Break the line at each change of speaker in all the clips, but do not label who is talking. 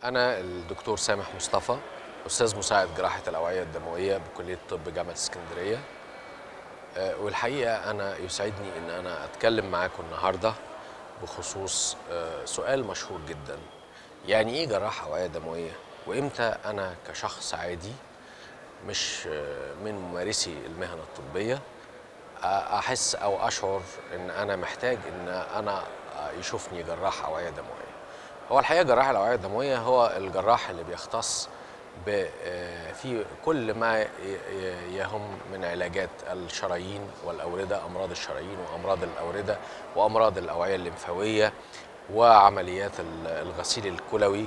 أنا الدكتور سامح مصطفى أستاذ مساعد جراحة الأوعية الدموية بكلية طب جامعة اسكندرية آه، والحقيقة أنا يسعدني إن أنا أتكلم معاكم النهاردة بخصوص آه، سؤال مشهور جدا يعني إيه جراح أوعية دموية؟ وإمتى أنا كشخص عادي مش آه، من ممارسي المهنة الطبية آه، أحس أو أشعر إن أنا محتاج إن أنا آه، يشوفني جراح أوعية دموية هو الحقيقه جراح الاوعيه الدمويه هو الجراح اللي بيختص ب آه، في كل ما ي- ي- يهم من علاجات الشرايين والاورده امراض الشرايين وامراض الاورده وامراض الاوعيه الليمفاويه وعمليات ال- الغسيل الكلوي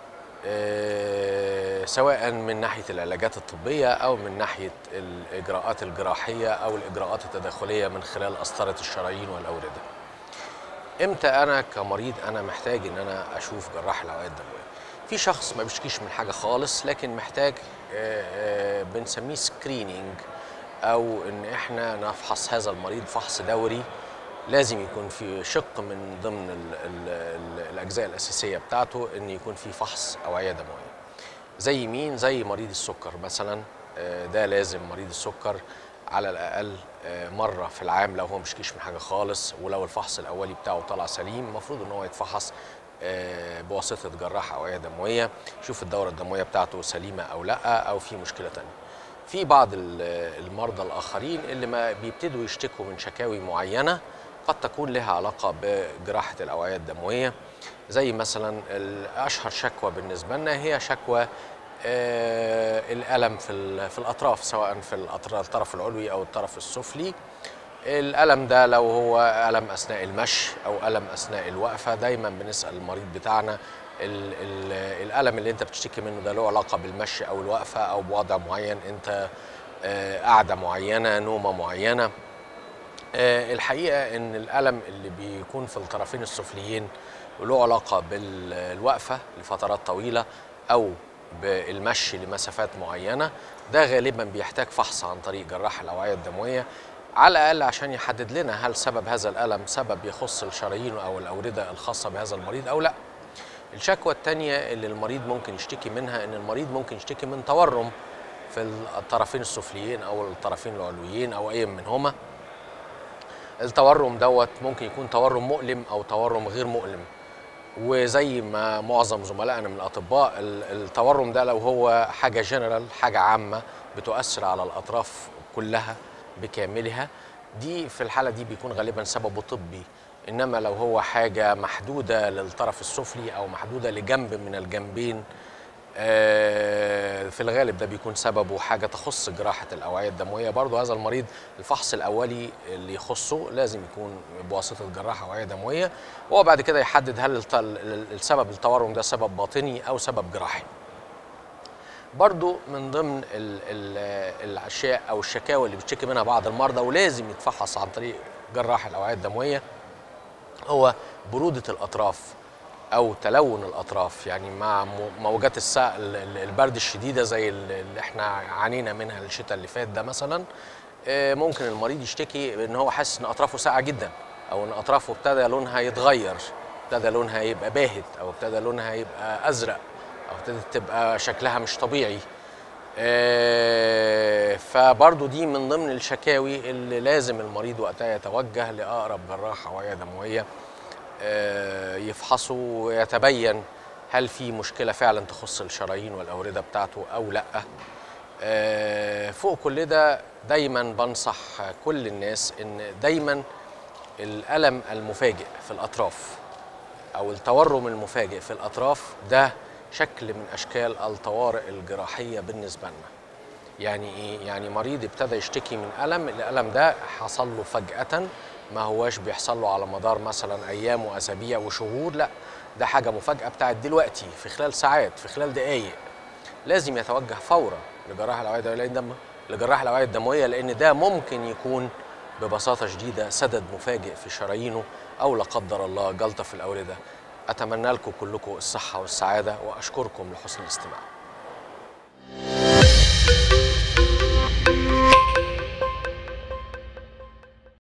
آه، سواء من ناحيه العلاجات الطبيه او من ناحيه الاجراءات الجراحيه او الاجراءات التداخليه من خلال قسطره الشرايين والاورده امتى انا كمريض انا محتاج ان انا اشوف جراح الاوعيه الدمويه في شخص ما بيشكيش من حاجه خالص لكن محتاج آه، آه، بنسميه سكريننج او ان احنا نفحص هذا المريض فحص دوري لازم يكون في شق من ضمن ال ال ال الاجزاء الاساسيه بتاعته ان يكون في فحص اوعيه دمويه زي مين زي مريض السكر مثلا آه، ده لازم مريض السكر على الاقل آه، مره في العام لو هو مشكيش من حاجه خالص ولو الفحص الاولي بتاعه طلع سليم المفروض ان هو يتفحص آه، بواسطه جراح اوعيه دمويه يشوف الدوره الدمويه بتاعته سليمه او لا او في مشكله تانية في بعض ال- المرضى الاخرين اللي ما بيبتدوا يشتكوا من شكاوي معينه قد تكون لها علاقه بجراحه الاوعيه الدمويه زي مثلا ال- اشهر شكوى بالنسبه لنا هي شكوى آه، الالم في ال- في الاطراف سواء في الأطر- الطرف العلوي او الطرف السفلي الالم ده لو هو الم اثناء المشي او الم اثناء الوقفه دايما بنسال المريض بتاعنا ال ال الالم اللي انت بتشتكي منه ده له علاقه بالمشي او الوقفه او بوضع معين انت آه، قاعده معينه نومه معينه آه، الحقيقه ان الالم اللي بيكون في الطرفين السفليين له علاقه بالوقفه لفترات طويله او بالمشي لمسافات معينه ده غالبا بيحتاج فحص عن طريق جراح الاوعيه الدمويه على الاقل عشان يحدد لنا هل سبب هذا الالم سبب يخص الشرايين او الاورده الخاصه بهذا المريض او لا الشكوى الثانيه اللي المريض ممكن يشتكي منها ان المريض ممكن يشتكي من تورم في الطرفين السفليين او الطرفين العلويين او اي منهما التورم دوت ممكن يكون تورم مؤلم او تورم غير مؤلم وزي ما معظم زملائنا من الاطباء ال- التورم ده لو هو حاجه جنرال حاجه عامه بتؤثر على الاطراف كلها بكاملها دي في الحاله دي بيكون غالبا سببه طبي انما لو هو حاجه محدوده للطرف السفلي او محدوده لجنب من الجنبين آه، في الغالب ده بيكون سببه حاجه تخص جراحه الاوعيه الدمويه برضه هذا المريض الفحص الاولي اللي يخصه لازم يكون بواسطه جراح اوعيه دمويه وهو بعد كده يحدد هل الت- ال- السبب التورم ده سبب باطني او سبب جراحي برضو من ضمن ال ال الاشياء او الشكاوى اللي بتشكي منها بعض المرضى ولازم يتفحص عن طريق جراح الاوعيه الدمويه هو برودة الأطراف أو تلون الأطراف يعني مع م- موجات الساعة البرد الشديدة زي ال- اللي احنا عانينا منها الشتاء اللي فات ده مثلا آه، ممكن المريض يشتكي ان هو حاسس ان اطرافه ساقعه جدا او ان اطرافه ابتدى لونها يتغير ابتدى لونها يبقى باهت او ابتدى لونها يبقى ازرق او ابتدت تبقى شكلها مش طبيعي آه، فبرضو دي من ضمن الشكاوي اللي لازم المريض وقتها يتوجه لأقرب جراح أوعية دموية آه، يفحصه ويتبين هل في مشكلة فعلا تخص الشرايين والأوردة بتاعته أو لأ آه، فوق كل ده دايما بنصح كل الناس ان دايما الألم المفاجئ في الأطراف او التورم المفاجئ في الاطراف ده شكل من اشكال الطوارئ الجراحيه بالنسبه لنا يعني ايه يعني مريض ابتدى يشتكي من الم الالم ده حصل له فجاه ما هواش بيحصل له على مدار مثلا ايام واسابيع وشهور لا ده حاجه مفاجاه بتاعت دلوقتي في خلال ساعات في خلال دقائق لازم يتوجه فورا لجراح الاوعيه الدمويه لان ده لجراح الاوعيه الدمويه لان ده ممكن يكون ببساطه شديده سدد مفاجئ في شرايينه او لا قدر الله جلطه في الاورده اتمنى لكم كلكم الصحه والسعاده واشكركم لحسن الاستماع